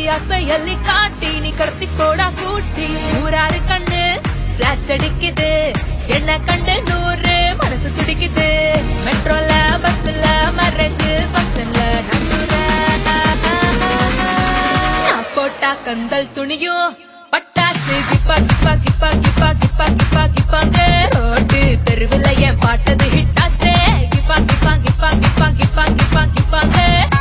அசையல்லி காட்டி நீ கடத்தி போடா கூட்டி ஊராறு கண்ணு பிளாஷ் அடிக்குது என்ன கண்டு நூறு மனசு துடிக்குது மெட்ரோல பஸ்ல மேரேஜ் ஃபங்க்ஷன்ல நான் போட்டா கந்தல் துணியும் பட்டாசு கிப்பா கிப்பா கிப்பா கிப்பா கிப்பா கிப்பா கிப்பாங்க ரோட்டு தெருவுல என் பாட்டது ஹிட்டாச்சே கிப்பா கிப்பா கிப்பா கிப்பா கிப்பா கிப்பா கிப்பாங்க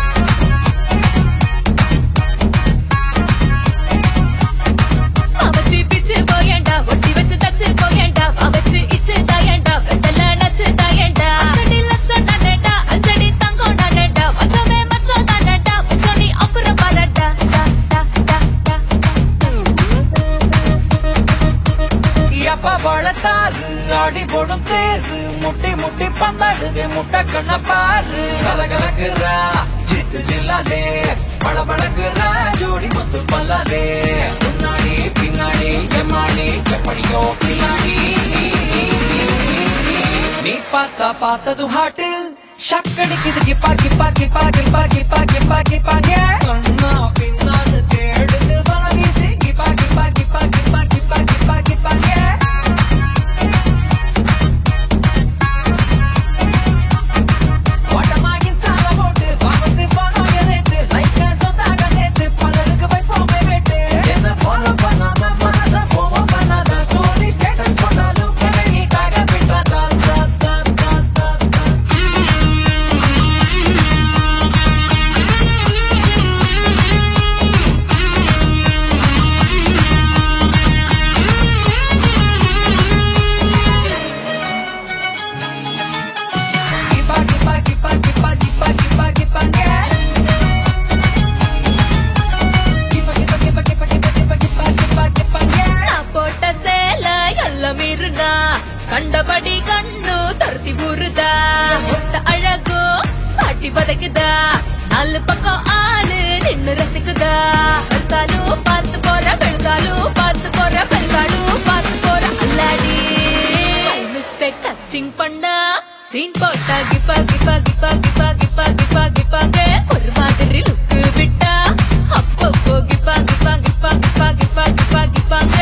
அவச்சு பிச்சு போயண்டா ஒட்டி வச்சு தச்சு போயண்டா அவச்சு இச்சு தாயண்டா வெத்தல நச்சு தாயண்டா அஞ்சடி லட்சம் தானேடா அஞ்சடி தங்கம் தானேடா மச்சமே மச்சம் தானேடா மச்சம் நீ அப்புறம் பாரடா டா டா டா டா எப்ப பழத்தாறு ஆடி போடும் தேர்வு முட்டி முட்டி பந்தாடுது முட்டை கண்ண பாரு கலகலக்குறா ஜித்து ஜில்லாலே பளபளக்குறா ஜோடி முத்து பல்லாலே முன்னாடி பின்னாடி எம்மாடி எப்படியோ பின்னாடி நீ பார்த்தா பார்த்ததும் ஹாட்டு ஷக்கடிக்குது கிப்பா கிப்பா கிப்பா கிப்பா கிப்பா கிப்பா கிப்பா கண்ணா பின்னாடு தேடுது வல வீசி கிப்பா கிப்பா கிப்பா கிப்பா கிப்பா கிப்பா கிப்பா வட்டமாகி சால போட்டு பாவத்து பணம் எதிர்த்து லைக்க சொத்தாக சேர்த்து பலருக்கு வைப்போமே வெட்டு என்ன ஃபாலோ பண்ணாம மனச போவோ பண்ணாத ஸ்டோரி ஸ்டேட்டஸ் போட்டாலும் கனெக்டாக விட்டாதா தா தா தா தா தா கிப்பா கிப்பா கிப்பா கிப்பா கிப்பா கிப்பா கிப்பாங்க கிப்பா கிப்பா கிப்பா கிப்பா கிப்பா கிப்பா கிப்பா கிப்பா கிப்பாங்க நான் போட்ட சேல எல்லாம் மீறுனா கண்டபடி கண்ணு தருத்தி ஊறுதா முட்ட அழகோ பாட்டி பதைக்குதா நாலு பக்கம் ஆளு நின்னு ரசிக்குதா பெருத்தாலும் பார்த்து போற பெருத்தாலும் பார்த்து போற பெருத்தாலும் பார்த்து போற அல்லாடி மிஸ்டேக் டச்சிங் பண்ணா சீன் போட்டா கிப்பா கிப்பா கிப்பா கிப்பா கிப்பா கிப்பா கிப்பாங்க ஒரு மாதிரி லுக்கு விட்டா அப்பப்போ கிப்பா கிப்பா கிப்பா கிப்பா கிப்பா கிப்பா கிப்பாங்க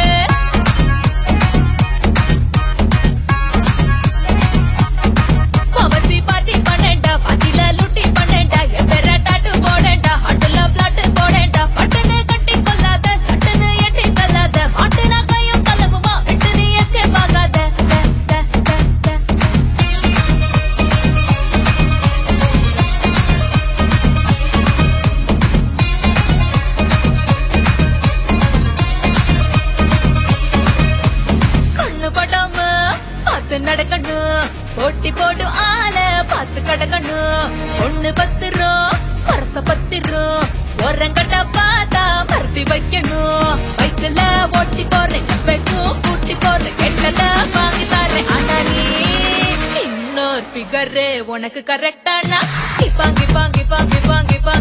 பவச்சி பாட்டி பண்ணேன்டா பாட்டில லுட்டி பண்ணேன்டா என் பேர டாட்டு போடேன்டா ஹட்டுல பிளாட்டு போடேன்டா பட்டுன்னு கட்டி கொள்ளாத சட்டுன்னு எட்டி செல்லாத மாட்டுனா கையும் கலவுமா விட்டு நீ எஸ்கேப் ஆகாத ட, ட, ட, ட. கண்ணு படாம பார்த்து நடக்கணும் போட்டி போடு ஆள பார்த்து கடக்கணும் ஒண்ணு பத்துரும் பரச பத்திரும் ஓரங்கட்ட பார்த்தா மறுத்தி வைக்கணும் பைக்கில் ஓட்டி போறேன் வைக்கும் கூட்டி போறேன் கெட்டத வாங்கி தரேன் ஆனா நீ இன்னொரு ஃபிகர் உனக்கு கரெக்டானா கிப்பாங்கி பாங்கி பாங்கி பாங்கி பாங்கி